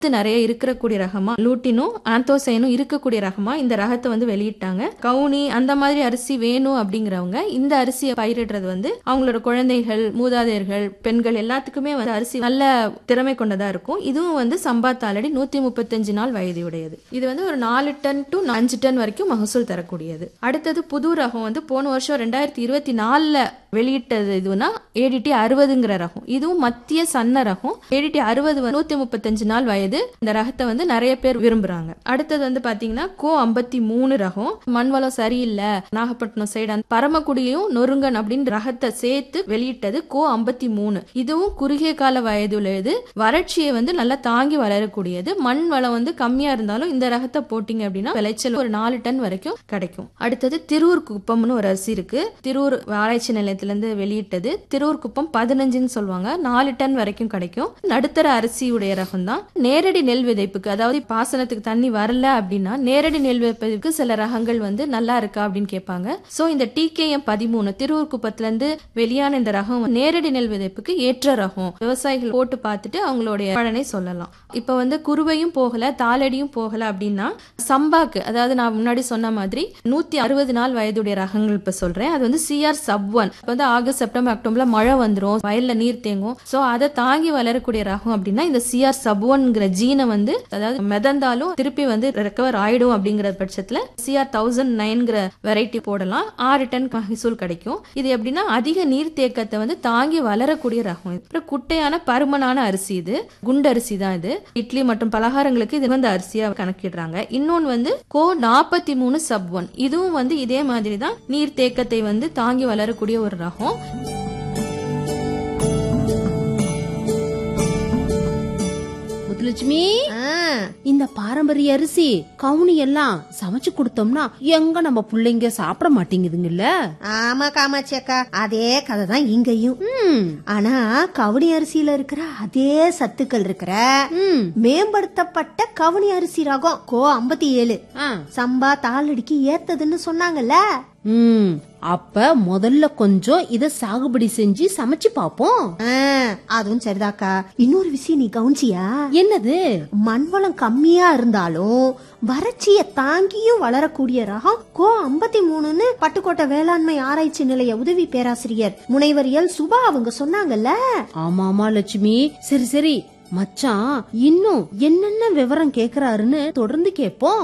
நிறைய இருக்கக்கூடிய ரகமா லூட்டினும் ஆந்தோசைனும் இருக்கக்கூடிய ரகமா இந்த ரகத்தை வந்து வெளியிட்டாங்க கவுனி அந்த மாதிரி அரிசி வேணும் அப்படிங்கிறவங்க இந்த அரிசியை பயிரிடுறது வந்து அவங்களோட குழந்தைகள் மூதாதையர்கள் பெண்கள் எல்லாத்துக்குமே வந்து அரிசி நல்ல திறமை கொண்டதா இருக்கும் இதுவும் வந்து சம்பா தாளடி நூத்தி முப்பத்தஞ்சு நாள் வயதுடையது இது வந்து ஒரு நாலு டன் டு அஞ்சு டன் வரைக்கும் மகசூல் தரக்கூடியது அடுத்தது புது ரகம் வந்து போன வருஷம் ரெண்டாயிரத்தி இருபத்தி நாலுல வெளியிட்டது இதுனா ஏடிடி அறுபதுங்கிற ரகம் இதுவும் மத்திய சன்ன ரகம் ஏடிடி அறுபது நூத்தி முப்பத்தஞ்சு நாள் வயது இந்த ரகத்தை வந்து நிறைய பேர் விரும்புறாங்க அடுத்தது வந்து பாத்தீங்கன்னா கோ ஐம்பத்தி மூணு ரகம் மண் வளம் சரியில்லை நாகப்பட்டினம் சைடு அந்த பரமக்குடியும் நொறுங்கன் அப்படின்னு ரகத்தை சேர்த்து வெளியிட்டது கோ ஐம்பத்தி மூணு இதுவும் குறுகிய கால வயது உள்ளது வறட்சியை வந்து நல்லா தாங்கி வளரக்கூடியது மண் வளம் வந்து கம்மியா இருந்தாலும் இந்த ரகத்தை போட்டீங்க அப்படின்னா விளைச்சல் ஒரு நாலு டன் வரைக்கும் கிடைக்கும் அடுத்தது திருவூர் குப்பம்னு ஒரு அரிசி இருக்கு திருவூர் ஆராய்ச்சி நிலையத்திலிருந்து வெளியிட்டது திருவூர் குப்பம் பதினஞ்சுன்னு சொல்லுவாங்க நாலு டன் வரைக்கும் கிடைக்கும் நடுத்தர அரிசியுடைய ரகம் தான் நேரடி நெல் விதைப்புக்கு அதாவது பாசனத்துக்கு தண்ணி வரல அப்படின்னா நேரடி நெல் விதைப்புக்கு சில ரகங்கள் வந்து நல்லா இருக்கா அப்படின்னு கேட்பாங்க சோ இந்த டிகேஎம் பதிமூணு திருவூர் குப்பத்துல இருந்து வெளியான இந்த ரகம் நேரடி நெல் விதைப்புக்கு ஏற்ற ரகம் விவசாயிகள் போட்டு பார்த்துட்டு அவங்களுடைய பலனை சொல்லலாம் இப்ப வந்து குருவையும் போகல தாளடியும் போகல அப்படின்னா சம்பாக்கு அதாவது நான் முன்னாடி சொன்ன மாதிரி நூத்தி அறுபது நாள் வயதுடைய ரகங்கள் இப்ப சொல்றேன் அது வந்து சிஆர் சப் ஒன் இப்ப வந்து ஆகஸ்ட் செப்டம்பர் அக்டோபர்ல மழை வந்துரும் வயல்ல நீர் தேங்கும் சோ அதை தாங்கி வளரக்கூடிய ரகம் அப்படின்னா இந்த சிஆர் சப் ஒன்ங்கிற ஜீனை வந்து அதாவது மிதந்தாலும் திருப்பி வந்து ரெக்கவர் ஆயிடும் அப்படிங்கிற பட்சத்துல சிஆர் தௌசண்ட் நைன்கிற வெரைட்டி போடலாம் ஆறு டன் மகசூல் கிடைக்கும் இது எப்படின்னா அதிக நீர் தேக்கத்தை வந்து தாங்கி வளரக்கூடிய ரகம் இது. அப்புறம் குட்டையான பருமனான அரிசி இது குண்டு அரிசி தான் இது இட்லி மற்றும் பலகாரங்களுக்கு இது வந்து அரிசியா கணக்கிடுறாங்க இன்னொன்னு வந்து கோ நாற்பத்தி மூணு சப் ஒன் இதுவும் வந்து இதே மாதிரி தான் நீர் தேக்கத்தை வந்து தாங்கி வளரக்கூடிய ஒரு ரகம் முத்துலட்சுமி இந்த பாரம்பரிய அரிசி கவுனி எல்லாம் சமைச்சு கொடுத்தோம்னா எங்க நம்ம பிள்ளைங்க சாப்பிட மாட்டேங்குதுங்கல்ல ஆமா காமாட்சி அக்கா அதே கதை தான் இங்கேயும் ம், ஆனா கவுனி அரிசியில இருக்கிற அதே சத்துக்கள் இருக்கிற ம், மேம்படுத்தப்பட்ட கவுனி அரிசி ரகம் கோ ஐம்பத்தி ஏழு ஆ, சம்பா தாளடிக்கு ஏத்ததுன்னு சொன்னாங்கல்ல ம். அப்ப முதல்ல கொஞ்சம் இத சாகுபடி செஞ்சு சமைச்சு பாப்போம் ஆ, அதுவும் சரிதாக்கா இன்னொரு விஷயம் நீ கவனிச்சியா என்னது மண் வளம் கம்மியா இருந்தாலும் வறட்சிய தாங்கியும் வளரக்கூடிய ரகம் கோ ஐம்பத்தி மூணுன்னு பட்டுக்கோட்டை வேளாண்மை ஆராய்ச்சி நிலைய உதவி பேராசிரியர் முனைவர் எல் சுபா அவங்க சொன்னாங்கல்ல ஆமா ஆமா லட்சுமி சரி சரி மச்சான் இன்னும் என்னென்ன விவரம் கேக்குறாருன்னு தொடர்ந்து கேப்போம்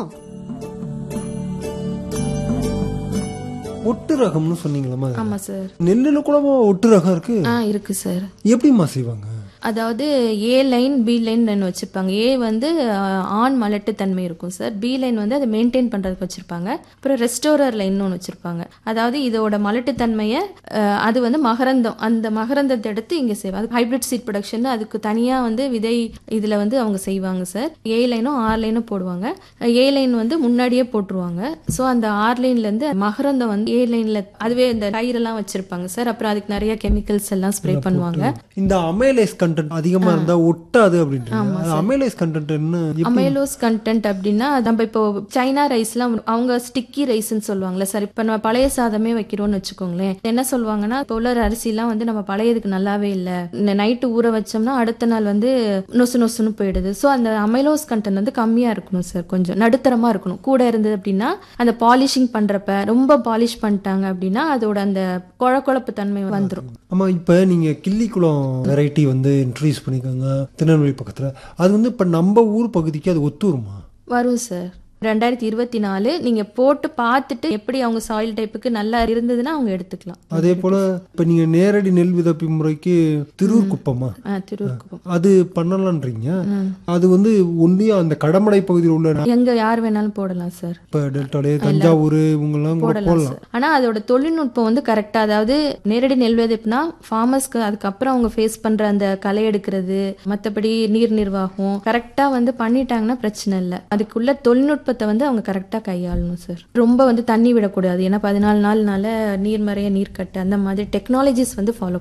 ஒட்டு ரகம்னு சொன்னீங்களா ஆமா சார் நெல்லுல கூட ஒட்டு ரகம் இருக்கு ஆ இருக்கு சார் எப்படிம்மா செய்வாங்க அதாவது ஏ லைன் பி லைன் வச்சிருப்பாங்க ஏ வந்து அஹ், ஆண் மலட்டு தன்மை இருக்கும் சார் பி லைன் வந்து அதை மெயின்டைன் பண்றதுக்கு வச்சிருப்பாங்க அப்புறம் ரெஸ்டோரர் லைன் ஒன்று வச்சிருப்பாங்க அதாவது இதோட மலட்டு தன்மையை அஹ், அது வந்து மகரந்தம் அந்த மகரந்தத்தை எடுத்து இங்க செய்வாங்க அது ஹைபிரிட் சீட் ப்ரொடக்ஷன் அதுக்கு தனியா வந்து விதை இதுல வந்து அவங்க செய்வாங்க சார் ஏ லைனும் ஆர் லைனும் போடுவாங்க ஏ லைன் வந்து முன்னாடியே போட்டுருவாங்க ஸோ அந்த ஆர் லைன்ல இருந்து மகரந்தம் வந்து ஏ லைன்ல அதுவே இந்த கயிறெல்லாம் வச்சிருப்பாங்க சார் அப்புறம் அதுக்கு நிறைய கெமிக்கல்ஸ் எல்லாம் ஸ்ப்ரே பண்ணுவாங்க இந்த அமைலைஸ் கண்டென்ட் அதிகமா இருந்தா ஒட்டாது அப்படின்ட்டு அமைலைஸ் கண்டென்ட் என்ன எப்படி? அமைலோஸ் கண்டென்ட் அப்படின்னா நம்ம இப்போ சைனா ரைஸ்லாம் அவங்க ஸ்டிக்கி ரைஸ்னு சொல்லுவாங்கல்ல சார் இப்போ நம்ம பழைய சாதமே வைக்கிறோம்னு வச்சுக்கோங்களேன் என்ன சொல்லுவாங்கன்னா இப்போ உள்ள அரிசிலாம் வந்து நம்ம பழையதுக்கு நல்லாவே இல்லை இந்த நைட்டு ஊற வச்சோம்னா அடுத்த நாள் வந்து நொசு நொசுன்னு போயிடுது ஸோ அந்த அமைலோஸ் கண்டென்ட் வந்து கம்மியா இருக்கணும் சார் கொஞ்சம் நடுத்தரமா இருக்கணும் கூட இருந்தது அப்படின்னா அந்த பாலிஷிங் பண்றப்ப ரொம்ப பாலிஷ் பண்ணிட்டாங்க அப்படின்னா அதோட அந்த குழக்குழப்பு தன்மை வந்துடும் ஆமா இப்ப நீங்க கிள்ளிக்குளம் வெரைட்டி வந்து இன்ட்ரடியூஸ் பண்ணிக்கோங்க திருநெல்வேலி பக்கத்துல அது வந்து இப்ப நம்ம ஊர் பகுதிக்கு அது ஒத்து வருமா வரும் சார் ரெண்டாயிரத்தி இருபத்தி நாலு நீங்க போட்டு பார்த்துட்டு எப்படி அவங்க சாயில் டைப்புக்கு நல்லா இருந்ததுன்னா அவங்க எடுத்துக்கலாம் அதே போல இப்ப நீங்க நேரடி நெல் விதப்பு முறைக்கு திருவூர் குப்பமா ஆ, திருவூர்குப்பம் அது பண்ணலான்றீங்க அது வந்து ஒன்லி அந்த கடமடை பகுதியில் உள்ள எங்க யார் வேணாலும் போடலாம் சார் இப்ப டெல்டாலே தஞ்சாவூர் இவங்கெல்லாம் கூட போடலாம் போடலாம் சார் ஆனா அதோட தொழில்நுட்பம் வந்து கரெக்டா அதாவது நேரடி நெல் விதைப்புனா ஃபார்மர்ஸ்க்கு அதுக்கப்புறம் அவங்க ஃபேஸ் பண்ற அந்த களை எடுக்கிறது மத்தபடி நீர் நிர்வாகம் கரெக்டா வந்து பண்ணிட்டாங்கன்னா பிரச்சனை இல்லை அதுக்குள்ள தொழில்நுட்பத்தை வந்து அவங்க கரெக்டா கையாளணும் சார் ரொம்ப வந்து தண்ணி விடக்கூடாது ஏன்னா பதினாலு நாள்னால நீர்மறைய நீர் கட்டு அந்த மாதிரி டெக்னாலஜிஸ் வந்து ஃபாலோ பண்ணணும்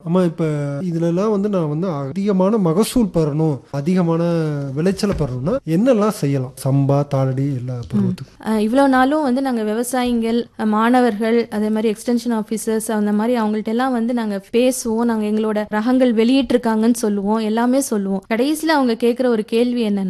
ஆமா இப்ப இதுலலாம் வந்து நான் வந்து அதிகமான மகசூல் பெறணும் அதிகமான விளைச்சலை பெறணும்னா என்னெல்லாம் செய்யலாம் சம்பா தாளடி எல்லா பருவத்துக்கும் அஹ் இவ்வளோ நாளும் வந்து நாங்கள் விவசாயிகள் அஹ் மாணவர்கள் அதே மாதிரி எக்ஸ்டென்ஷன் ஆஃபீஸர்ஸ் அந்த மாதிரி அவங்கள்ட்ட எல்லாம் வந்து நாங்கள் பேசுவோம் நாங்கள் எங்களோட ரகங்கள் வெளியிட்டிருக்காங்கன்னு சொல்லுவோம் எல்லாமே சொல்லுவோம் கடைசியில் அவங்க கேட்குற ஒரு கேள்வி என்னன்னா